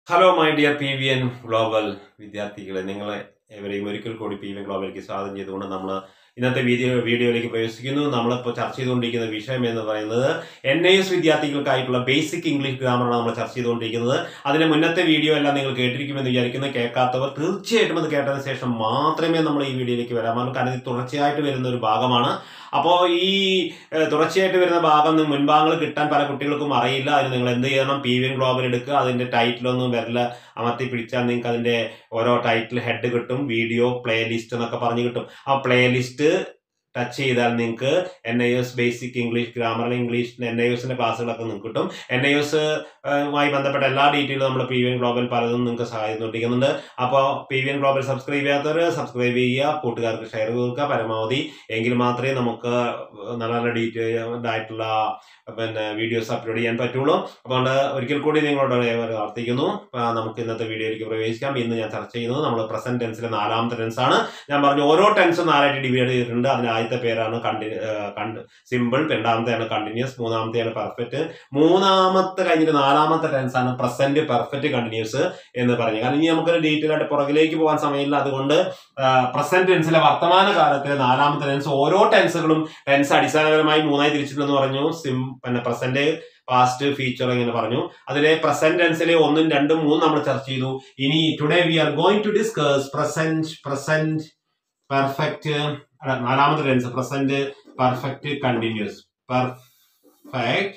hello my dear P V N global വിദ്യാർത്ഥികളെ നിങ്ങളെ എവരെയും ഒരിക്കൽ കൂടി പി വി എൻ ഗ്ലോബലിലേക്ക് സ്വാഗതം ചെയ്തുകൊണ്ട് നമ്മൾ ഇന്നത്തെ വീഡിയോ വീഡിയോയിലേക്ക് പ്രവേശിക്കുന്നു നമ്മളിപ്പോൾ ചർച്ച ചെയ്തുകൊണ്ടിരിക്കുന്ന വിഷയം എന്ന് പറയുന്നത് എൻ ഐ എസ് വിദ്യാർത്ഥികൾക്കായിട്ടുള്ള ബേസിക് ഇംഗ്ലീഷ് ഗ്രാമറാണ് നമ്മൾ ചർച്ച ചെയ്തുകൊണ്ടിരിക്കുന്നത് അതിന്റെ മുന്നത്തെ വീഡിയോ എല്ലാം നിങ്ങൾ കേട്ടിരിക്കുമെന്ന് വിചാരിക്കുന്നു കേൾക്കാത്തവർ തീർച്ചയായിട്ടും അത് കേട്ടതിന് ശേഷം മാത്രമേ നമ്മൾ ഈ വീഡിയോയിലേക്ക് വരാമാറുള്ളൂ കാരണം ഇത് തുടർച്ചയായിട്ട് വരുന്ന ഒരു ഭാഗമാണ് അപ്പോൾ ഈ ഏഹ്, തുടർച്ചയായിട്ട് വരുന്ന ഭാഗം നി- മുൻഭാഗങ്ങൾ കിട്ടാൻ പല കുട്ടികൾക്കും അറിയില്ല അതിന് നിങ്ങൾ എന്ത് ചെയ്യണം പി വി എൻ ഗ്ലോബൽ എടുക്കുക അതിന്റെ ടൈറ്റിലൊന്നും വിരല അമർത്തി പിടിച്ചാൽ നിങ്ങൾക്ക് അതിന്റെ ഓരോ ടൈറ്റിൽ ഹെഡ് കിട്ടും വീഡിയോ പ്ലേലിസ്റ്റ് എന്നൊക്കെ പറഞ്ഞു കിട്ടും ആ പ്ലേലിസ്റ്റ് ടച്ച് ചെയ്താൽ നിങ്ങൾക്ക് N I S basic English grammar English N I എസിന്റെ ക്ലാസ്സുകളൊക്കെ നിങ്ങൾക്ക് കിട്ടും എൻ ഐ എസ് മായി ബന്ധപ്പെട്ട എല്ലാ ഡീറ്റെയിലും നമ്മൾ പി വി എൻ ഗ്ലോബൽ പലതും നിങ്ങൾക്ക് സഹായിച്ചുകൊണ്ടിരിക്കുന്നുണ്ട് അപ്പോൾ P V N global subscribe ചെയ്യാത്തവർ സബ്സ്ക്രൈബ് ചെയ്യുക കൂട്ടുകാർക്ക് ഷെയർ കൊടുക്കുക പരമാവധി എങ്കിൽ മാത്രമേ നമുക്ക് നല്ല നല്ല ഡീറ്റെയിൽഡ് ആയിട്ടുള്ള പിന്നെ വീഡിയോസ് അപ്ലോഡ് ചെയ്യാൻ പറ്റുള്ളൂ അതുകൊണ്ട് ഒരിക്കൽ കൂടി നിങ്ങളോട് പ്രാർത്ഥിക്കുന്നു ആ, നമുക്ക് ഇന്നത്തെ വീഡിയോയിലേക്ക് പ്രവേശിക്കാം ഇന്ന് ഞാൻ ചർച്ച ചെയ്യുന്നത് നമ്മൾ പ്രസന്റ് ടെൻസിലെ നാലാമത്തെ ടെൻസ് ആണ് ഞാൻ പറഞ്ഞു ഓരോ ടെൻസും നാലായിട്ട് ഡിവൈഡ് ചെയ്തിട്ടുണ്ട് അതിന് ആദ്യത്തെ പേരാണ് കണ്ടി കണ്ട് സിമ്പിൾ രണ്ടാമത്തെയാണ് കണ്ടിന്യൂസ് മൂന്നാമത്തെയാണ് പെർഫെക്റ്റ് മൂന്നാമത്തെ കഴിഞ്ഞിട്ട് നാലാമത്തെ ടെൻസ് ആണ് പ്രസന്റ് പെർഫെക്റ്റ് കണ്ടിന്യൂസ് എന്ന് പറഞ്ഞു കാരണം ഇനി നമുക്കൊരു ഡീറ്റെയിൽ ആയിട്ട് പുറകിലേക്ക് പോകാൻ സമയമില്ല അതുകൊണ്ട് പ്രസന്റ് ടെൻസിലെ വർത്തമാന കാലത്തിലെ നാലാമത്തെ ടെൻസ് ഓരോ ടെൻസുകളും ടെൻസ് അടിസ്ഥാനപരമായി മൂന്നായി തിരിച്ചിട്ടുണ്ടെന്ന് പറഞ്ഞു സിം പിന്നെ പ്രസന്റ് പാസ്റ്റ് ഫ്യൂച്ചർ ഇങ്ങനെ പറഞ്ഞു അതിലെ പ്രസന്റ് ടെൻസിലെ ഒന്നും രണ്ടും മൂന്നും നമ്മൾ ചർച്ച ചെയ്തു ഇനി today we are going to discuss present present perfect നാലാമത്തെ tense present perfect continuous perfect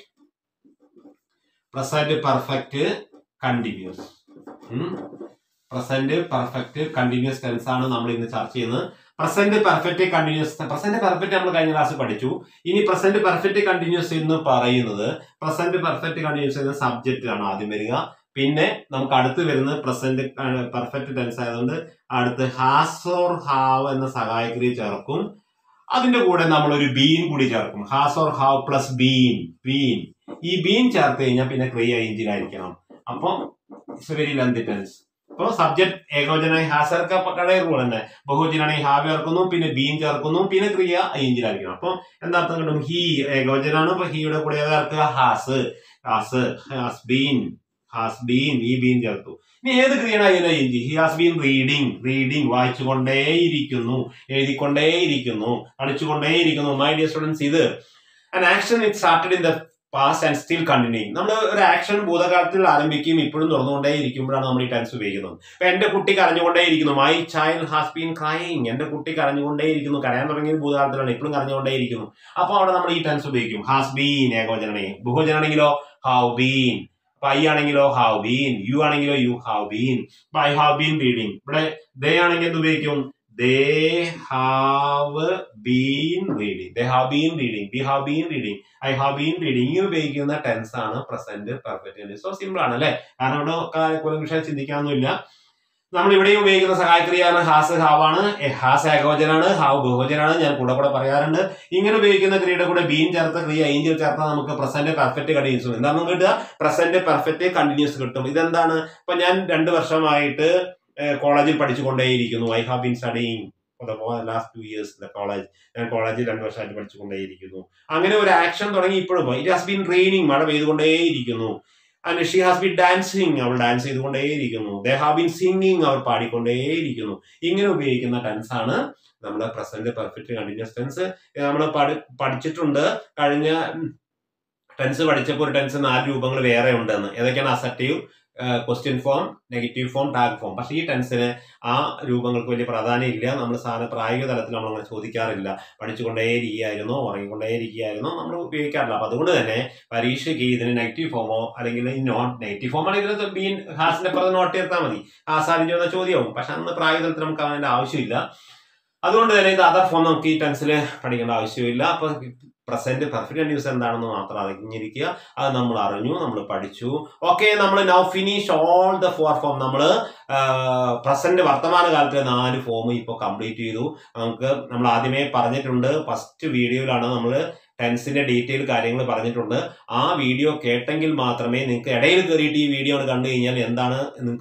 present perfect continuous present perfect continuous tense ആണ് നമ്മൾ ഇന്ന് ചർച്ച ചെയ്യുന്നത് present perfect continuous present perfect നമ്മൾ കഴിഞ്ഞ ക്ലാസ് പഠിച്ചു ഇനി പ്രസന്റ് പെർഫെക്റ്റ് കണ്ടിന്യൂസ് എന്ന് പറയുന്നത് പ്രസന്റ് പെർഫെക്റ്റ് കണ്ടിന്യൂസ് എന്ന സബ്ജക്റ്റ് ആണ് ആദ്യം വരിക പിന്നെ നമുക്ക് അടുത്ത് വരുന്നത് പ്രസന്റ് പെർഫെക്റ്റ് ടെൻസ് ആയതുകൊണ്ട് അടുത്ത് ഹാസ് ഓർ ഹാവ് എന്ന സഹായക്രിയ ചേർക്കും അതിന്റെ കൂടെ നമ്മൾ ഒരു ബീൻ കൂടി ചേർക്കും has or have plus been been ഈ ബീൻ ചേർത്ത് കഴിഞ്ഞാൽ പിന്നെ ക്രിയ എഞ്ചിനായിരിക്കണം അപ്പം ഇറ്റ്സ് വെരി ലെന്തി ടെൻസ് അപ്പോൾ സബ്ജക്ട് ഏകോചനായി ഹാസർക്ക പക്കടേ റൂൾ തന്നെ ബഹുജനാണെങ്കിൽ ഹാവ് ചേർക്കുന്നു പിന്നെ ബീൻ ചേർക്കുന്നു പിന്നെ ക്രിയ എഞ്ചിനായിരിക്കണം അപ്പം എന്താ അർത്ഥം കിട്ടും ഹി ഏകോചനാണ് അപ്പൊ ഹീയുടെ കൂടെ ഏതാ ചേർക്കുക has has has been has been ഈ ബീൻ ചേർത്തു ഇനി ഏത് ക്രിയയാണ് അതിനെ എഞ്ചി he has been reading reading വായിച്ചുകൊണ്ടേയിരിക്കുന്നു എഴുതിക്കൊണ്ടേയിരിക്കുന്നു കളിച്ചുകൊണ്ടേയിരിക്കുന്നു മൈ ഡിയർ സ്റ്റുഡൻസ് ഇത് and action it started in the past and still continuing നമ്മൾ ഒരു ആക്ഷൻ ഭൂതകാലത്തിൽ ആരംഭിക്കുകയും ഇപ്പോഴും തുറന്നുകൊണ്ടേ ഇരിക്കുമ്പോഴാണ് നമ്മൾ ഈ ടെൻസ് ഉപയോഗിക്കുന്നത് അപ്പൊ എന്റെ കുട്ടി കരഞ്ഞുകൊണ്ടേയിരിക്കുന്നു my child has been crying എന്റെ കുട്ടി കരഞ്ഞുകൊണ്ടേയിരിക്കുന്നു കരയാൻ തുടങ്ങിയത് ഭൂതകാലത്തിലാണ് ഇപ്പോഴും കരഞ്ഞുകൊണ്ടേയിരിക്കുന്നു അപ്പൊ അവിടെ നമ്മൾ ഈ ടെൻസ് ഉപയോഗിക്കും ഹാസ് ബീൻ ഏകോചനാണെങ്കിൽ ബഹുജനാണെങ്കിലോ ഹാവ് ബീൻ അപ്പൊ ഐ ആണെങ്കിലോ ഹാവ് ബീൻ യു ആണെങ്കിലോ യു ഹാവ് ബീൻ അപ്പൊ ഐ ഹാവ് ബീൻ റീഡിങ് ഇവിടെ ദേ ആണെങ്കിൽ എന്ത് ഉപയോഗിക്കും they have been reading they have been reading we have been reading I have been reading ഇങ്ങനെ ഉപയോഗിക്കുന്ന ടെൻസ് ആണ് പ്രസന്റ് പെർഫെക്റ്റ് സോ സിമ്പിൾ ആണ് അല്ലെ കാരണം ഇവിടെ കുറെ വിഷയം ചിന്തിക്കാനൊന്നുമില്ല നമ്മൾ ഇവിടെയും ഉപയോഗിക്കുന്ന സഹായക്രിയയാണ് ഹാസ് ഹാവാണ് എ, ഹാസ് ഏകോചനാണ് ഹാവ് ബഹുവചനാണ് ഞാൻ കൂടെ കൂടെ പറയാറുണ്ട് ഇങ്ങനെ ഉപയോഗിക്കുന്ന ക്രിയയുടെ കൂടെ ബീൻ ചേർത്ത ക്രിയ ഏഞ്ചൽ ചേർത്താൽ നമുക്ക് പ്രസന്റ് പെർഫെക്റ്റ് കണ്ടിന്യൂസ് എന്താണ് നമുക്ക് കിട്ടുക പ്രസന്റ് പെർഫെക്റ്റ് കണ്ടിന്യൂസ് കിട്ടും ഇതെന്താണ് ഇപ്പൊ ഞാൻ രണ്ട് വർഷമായിട്ട് കോളേജിൽ പഠിച്ചുകൊണ്ടേയിരിക്കുന്നു I have been studying last two years the college ഞാൻ കോളേജിൽ രണ്ട് വർഷമായിട്ട് പഠിച്ചുകൊണ്ടേയിരിക്കുന്നു അങ്ങനെ ഒരു ആക്ഷൻ തുടങ്ങി ഇപ്പോഴും ഇറ്റ് ഹാസ് ബീൻ റെയിനിങ് മഴ പെയ്തുകൊണ്ടേയിരിക്കുന്നു and she has been dancing അവൾ ഡാൻസ് ചെയ്തുകൊണ്ടേയിരിക്കുന്നു ദേ ഹാവ് ബീൻ സിംഗിങ് അവർ പാടിക്കൊണ്ടേയിരിക്കുന്നു ഇങ്ങനെ ഉപയോഗിക്കുന്ന ടെൻസ് ആണ് നമ്മുടെ പ്രസന്റ് പെർഫെക്റ്റ് കണ്ടിന്യൂസ് ടെൻസ് നമ്മൾ പഠിച്ചിട്ടുണ്ട് കഴിഞ്ഞ ടെൻസ് പഠിച്ചപ്പോൾ ഒരു ടെൻസ് നാല് രൂപങ്ങൾ വേറെ ഉണ്ടെന്ന് ഏതൊക്കെയാണ് assertive question form negative form tag form പക്ഷേ ഈ ടെൻസിന് ആ രൂപങ്ങൾക്ക് വലിയ പ്രാധാന്യം ഇല്ല നമ്മൾ സാധാരണ പ്രായോഗിക തലത്തിൽ നമ്മൾ അങ്ങനെ ചോദിക്കാറില്ല പഠിച്ചുകൊണ്ടേയിരിക്കുകയായിരുന്നോ ഉറങ്ങിക്കൊണ്ടേയിരിക്കുകയായിരുന്നോ നമ്മൾ ഉപയോഗിക്കാറില്ല അപ്പൊ അതുകൊണ്ട് തന്നെ പരീക്ഷയ്ക്ക് ഇതിന് നെഗറ്റീവ് ഫോമോ അല്ലെങ്കിൽ നോട്ട് നെഗറ്റീവ് ഫോം ആണെങ്കിൽ ബീൻ ഹാസിന്റെ പുറത്ത് നോട്ട് ചേർത്താൽ മതി ഹാസാരി ചോദിച്ച ചോദ്യവും പക്ഷെ അന്ന് പ്രായോഗിക തലത്തിൽ നമുക്ക് അതിന്റെ ആവശ്യമില്ല അതുകൊണ്ട് തന്നെ ഇത് അതർ ഫോം നമുക്ക് ഈ ടെൻസിൽ പഠിക്കേണ്ട ആവശ്യമില്ല അപ്പൊ പ്രസന്റ് പെർഫെക്റ്റ് ന്യൂസ് എന്താണെന്ന് മാത്രം അറിഞ്ഞിരിക്കുക അത് നമ്മൾ അറിഞ്ഞു നമ്മൾ പഠിച്ചു ഓക്കെ നമ്മൾ now finish all the four form നമ്മൾ പ്രസന്റ് വർത്തമാന കാലത്തെ നാല് ഫോം ഇപ്പോൾ കംപ്ലീറ്റ് ചെയ്തു നമുക്ക് നമ്മൾ ആദ്യമേ പറഞ്ഞിട്ടുണ്ട് ഫസ്റ്റ് വീഡിയോയിലാണ് നമ്മൾ ടെൻസിന്റെ ഡീറ്റെയിൽ കാര്യങ്ങൾ പറഞ്ഞിട്ടുണ്ട് ആ വീഡിയോ കേട്ടെങ്കിൽ മാത്രമേ നിങ്ങൾക്ക് ഇടയിൽ കയറിയിട്ട് ഈ വീഡിയോ കണ്ടു കഴിഞ്ഞാൽ എന്താണ് നിങ്ങൾക്ക് ഒരു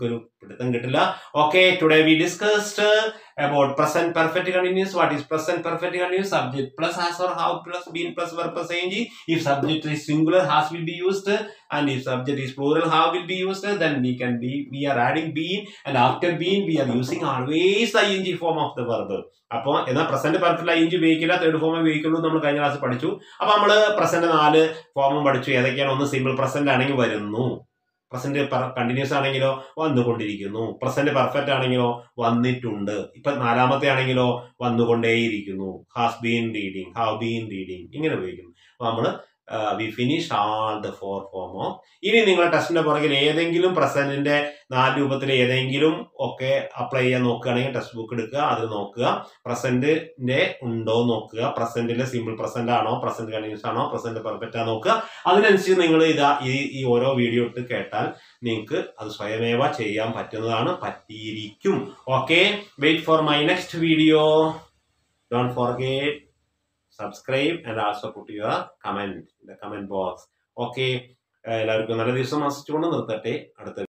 പിടുത്തം കിട്ടില്ല okay today we discussed about present perfect continuous what is present perfect continuous subject plus has or have plus been plus verb plus ing if subject is singular has will be used and if subject is plural have will be used then we can be we are adding been and after been we are using always the ing form of the verb അപ്പോൾ എന്നാൽ present perfect ഐ ഇഞ്ച് ഉപയോഗിക്കില്ല third form ഉപയോഗിക്കുള്ളൂ നമ്മൾ കഴിഞ്ഞ class പഠിച്ചു അപ്പൊ നമ്മൾ പ്രസന്റ് നാല് ഫോമും പഠിച്ചു ഏതൊക്കെയാണ് ഒന്ന് സിമ്പിൾ പ്രസന്റ് ആണെങ്കിൽ വരുന്നു പ്രസന്റ് കണ്ടിന്യൂസ് ആണെങ്കിലോ വന്നുകൊണ്ടിരിക്കുന്നു പ്രസന്റ് പെർഫെക്റ്റ് ആണെങ്കിലോ വന്നിട്ടുണ്ട് ഇപ്പൊ നാലാമത്തെ ആണെങ്കിലോ വന്നുകൊണ്ടേയിരിക്കുന്നു has been reading have been reading ഇങ്ങനെ ഉപയോഗിക്കുന്നു അപ്പൊ നമ്മള് we finish all the four form of ഇനി നിങ്ങൾ ടെസ്റ്റിന്റെ പുറകിൽ ഏതെങ്കിലും പ്രസന്റിന്റെ നാല് രൂപത്തിൽ ഏതെങ്കിലും ഒക്കെ അപ്ലൈ ചെയ്യാൻ നോക്കുകയാണെങ്കിൽ ടെക്സ്റ്റ് ബുക്ക് എടുക്കുക അത് നോക്കുക പ്രസന്റിന്റെ ഉണ്ടോ നോക്കുക പ്രസന്റിലെ സിമ്പിൾ പ്രസന്റ് ആണോ പ്രസന്റ് കണ്ടിന്യൂസ് ആണോ പ്രസന്റ് പെർഫെക്റ്റ് ആണോ നോക്കുക അതിനനുസരിച്ച് നിങ്ങൾ ഇതാ ഈ ഈ ഓരോ വീഡിയോ ഇട്ട് കേട്ടാൽ നിങ്ങൾക്ക് അത് സ്വയമേവ ചെയ്യാൻ പറ്റുന്നതാണ് പറ്റിയിരിക്കും okay wait for my next video don't forget subscribe and also put your comment in the comment box okay എല്ലാവർക്കും നല്ല ദിവസം ആശിച്ചുകൊണ്ട് നിർത്തട്ടെ അടുത്ത